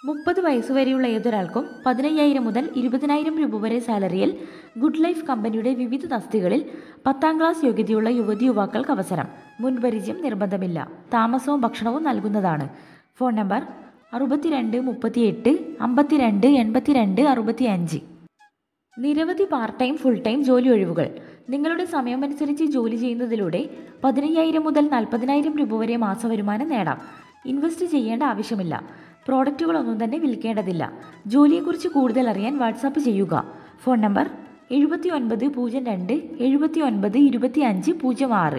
മുപ്പത് വയസ്സുവരെയുള്ള ഏതൊരാൾക്കും പതിനയ്യായിരം മുതൽ ഇരുപതിനായിരം രൂപ വരെ സാലറിയിൽ ഗുഡ് ലൈഫ് കമ്പനിയുടെ വിവിധ തസ്തികളിൽ പത്താം ക്ലാസ് യോഗ്യതയുള്ള യുവതി യുവാക്കൾക്ക് അവസരം മുൻപരിചയം നിർബന്ധമില്ല താമസവും ഭക്ഷണവും നൽകുന്നതാണ് ഫോൺ നമ്പർ അറുപത്തിരണ്ട് മുപ്പത്തിയെട്ട് അമ്പത്തിരണ്ട് എൺപത്തിരണ്ട് അറുപത്തി അഞ്ച് നിരവധി പാർട്ട് ടൈം ഫുൾ ടൈം ജോലി ഒഴിവുകൾ നിങ്ങളുടെ സമയമനുസരിച്ച് ജോലി ചെയ്യുന്നതിലൂടെ പതിനയ്യായിരം മുതൽ നാൽപ്പതിനായിരം രൂപ വരെ മാസവരുമാനം നേടാം ഇൻവെസ്റ്റ് ചെയ്യേണ്ട ആവശ്യമില്ല പ്രോഡക്റ്റുകളൊന്നും തന്നെ വിൽക്കേണ്ടതില്ല ജോലിയെക്കുറിച്ച് കൂടുതൽ അറിയാൻ വാട്സാപ്പ് ചെയ്യുക ഫോൺ നമ്പർ എഴുപത്തി ഒൻപത് പൂജ്യം രണ്ട് എഴുപത്തി ഒൻപത് ഇരുപത്തി അഞ്ച് പൂജ്യം ആറ്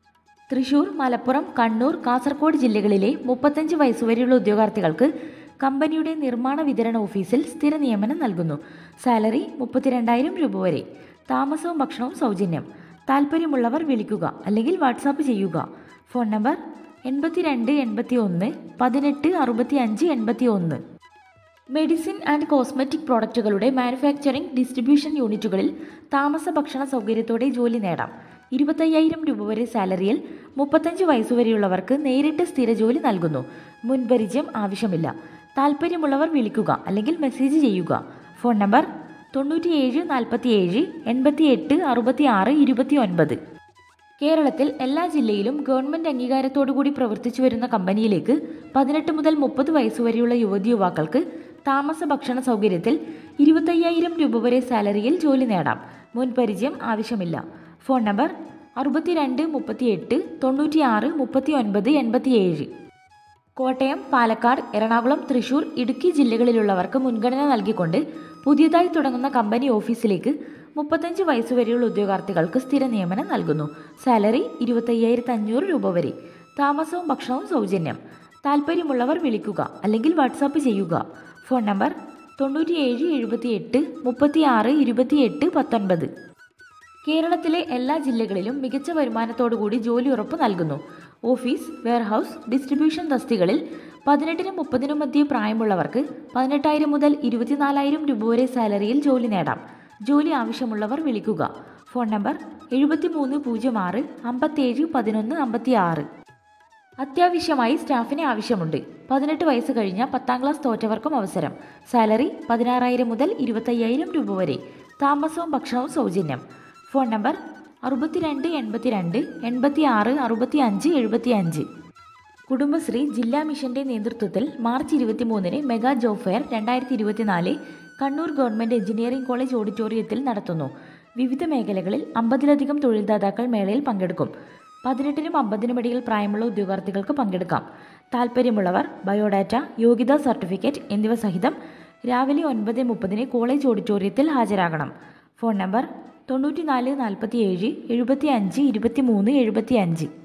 തൃശൂർ മലപ്പുറം കണ്ണൂർ കാസർഗോഡ് ജില്ലകളിലെ മുപ്പത്തഞ്ച് വയസ്സുവരെയുള്ള ഉദ്യോഗാർത്ഥികൾക്ക് കമ്പനിയുടെ നിർമ്മാണ വിതരണ ഓഫീസിൽ സ്ഥിര നിയമനം നൽകുന്നു സാലറി മുപ്പത്തിരണ്ടായിരം രൂപ വരെ താമസവും ഭക്ഷണവും സൗജന്യം താല്പര്യമുള്ളവർ വിളിക്കുക അല്ലെങ്കിൽ വാട്സാപ്പ് ചെയ്യുക ഫോൺ നമ്പർ എൺപത്തിരണ്ട് എൺപത്തി ഒന്ന് പതിനെട്ട് അറുപത്തി അഞ്ച് എൺപത്തി ഒന്ന് മെഡിസിൻ ആൻഡ് കോസ്മെറ്റിക് പ്രോഡക്റ്റുകളുടെ മാനുഫാക്ചറിംഗ് ഡിസ്ട്രിബ്യൂഷൻ യൂണിറ്റുകളിൽ താമസ ഭക്ഷണ സൗകര്യത്തോടെ ജോലി നേടാം ഇരുപത്തയ്യായിരം രൂപ വരെ സാലറിയിൽ മുപ്പത്തഞ്ച് വയസ്സുവരെയുള്ളവർക്ക് നേരിട്ട് സ്ഥിര ജോലി നൽകുന്നു മുൻപരിചയം ആവശ്യമില്ല താല്പര്യമുള്ളവർ വിളിക്കുക അല്ലെങ്കിൽ മെസ്സേജ് ചെയ്യുക ഫോൺ നമ്പർ തൊണ്ണൂറ്റിയേഴ് നാൽപ്പത്തിയേഴ് എൺപത്തിയെട്ട് അറുപത്തി ആറ് ഇരുപത്തി ഒൻപത് കേരളത്തിൽ എല്ലാ ജില്ലയിലും ഗവൺമെന്റ് അംഗീകാരത്തോടുകൂടി പ്രവർത്തിച്ചു വരുന്ന കമ്പനിയിലേക്ക് പതിനെട്ട് മുതൽ മുപ്പത് വയസ്സുവരെയുള്ള യുവതി യുവാക്കൾക്ക് താമസ ഭക്ഷണ സൗകര്യത്തിൽ ഇരുപത്തയ്യായിരം രൂപ വരെ സാലറിയിൽ ജോലി നേടാം മുൻപരിചയം ആവശ്യമില്ല ഫോൺ നമ്പർ അറുപത്തിരണ്ട് മുപ്പത്തിയെട്ട് തൊണ്ണൂറ്റിയാറ് മുപ്പത്തി ഒൻപത് എൺപത്തിയേഴ് കോട്ടയം പാലക്കാട് എറണാകുളം തൃശൂർ ഇടുക്കി ജില്ലകളിലുള്ളവർക്ക് മുൻഗണന നൽകിക്കൊണ്ട് പുതിയതായി തുടങ്ങുന്ന കമ്പനി ഓഫീസിലേക്ക് മുപ്പത്തഞ്ച് വയസ്സുവരെയുള്ള ഉദ്യോഗാർത്ഥികൾക്ക് സ്ഥിര നിയമനം നൽകുന്നു സാലറി ഇരുപത്തയ്യായിരത്തി അഞ്ഞൂറ് രൂപ വരെ താമസവും ഭക്ഷണവും സൗജന്യം താല്പര്യമുള്ളവർ വിളിക്കുക അല്ലെങ്കിൽ വാട്സാപ്പ് ചെയ്യുക ഫോൺ നമ്പർ തൊണ്ണൂറ്റിയേഴ് എഴുപത്തിയെട്ട് മുപ്പത്തിയാറ് ഇരുപത്തിയെട്ട് പത്തൊൻപത് കേരളത്തിലെ എല്ലാ ജില്ലകളിലും മികച്ച വരുമാനത്തോടുകൂടി ജോലി ഉറപ്പ് നൽകുന്നു ഓഫീസ് വെയർഹൌസ് ഡിസ്ട്രിബ്യൂഷൻ തസ്തികളിൽ പതിനെട്ടിനും മുപ്പതിനും മധ്യേ പ്രായമുള്ളവർക്ക് പതിനെട്ടായിരം മുതൽ ഇരുപത്തിനാലായിരം രൂപ വരെ സാലറിയിൽ ജോലി നേടാം ജോലി ആവശ്യമുള്ളവർ വിളിക്കുക ഫോൺ നമ്പർ എഴുപത്തിമൂന്ന് പൂജ്യം ആറ് അമ്പത്തേഴ് പതിനൊന്ന് അമ്പത്തി ആറ് അത്യാവശ്യമായി സ്റ്റാഫിനെ ആവശ്യമുണ്ട് പതിനെട്ട് വയസ്സ് കഴിഞ്ഞ പത്താം ക്ലാസ് തോറ്റവർക്കും അവസരം സാലറി പതിനാറായിരം മുതൽ ഇരുപത്തയ്യായിരം രൂപ വരെ താമസവും ഭക്ഷണവും സൗജന്യം ഫോൺ നമ്പർ അറുപത്തിരണ്ട് എൺപത്തിരണ്ട് എൺപത്തി ആറ് അറുപത്തി അഞ്ച് എഴുപത്തി അഞ്ച് കുടുംബശ്രീ ജില്ലാ മിഷന്റെ നേതൃത്വത്തിൽ മാർച്ച് ഇരുപത്തിമൂന്നിന് മെഗാ ജോബ് ഫെയർ രണ്ടായിരത്തി ഇരുപത്തിനാല് കണ്ണൂർ ഗവൺമെന്റ് എഞ്ചിനീയറിംഗ് കോളേജ് ഓഡിറ്റോറിയത്തിൽ നടത്തുന്നു വിവിധ മേഖലകളിൽ അമ്പതിലധികം തൊഴിൽദാതാക്കൾ മേളയിൽ പങ്കെടുക്കും പതിനെട്ടിനും അമ്പതിനും ഇടയിൽ പ്രായമുള്ള ഉദ്യോഗാർത്ഥികൾക്ക് പങ്കെടുക്കാം താല്പര്യമുള്ളവർ ബയോഡാറ്റ യോഗ്യതാ സർട്ടിഫിക്കറ്റ് എന്നിവ സഹിതം രാവിലെ ഒൻപത് മുപ്പതിന് കോളേജ് ഓഡിറ്റോറിയത്തിൽ ഹാജരാകണം ഫോൺ നമ്പർ തൊണ്ണൂറ്റിനാല് നാൽപ്പത്തിയേഴ് എഴുപത്തി അഞ്ച് ഇരുപത്തി മൂന്ന് എഴുപത്തി അഞ്ച്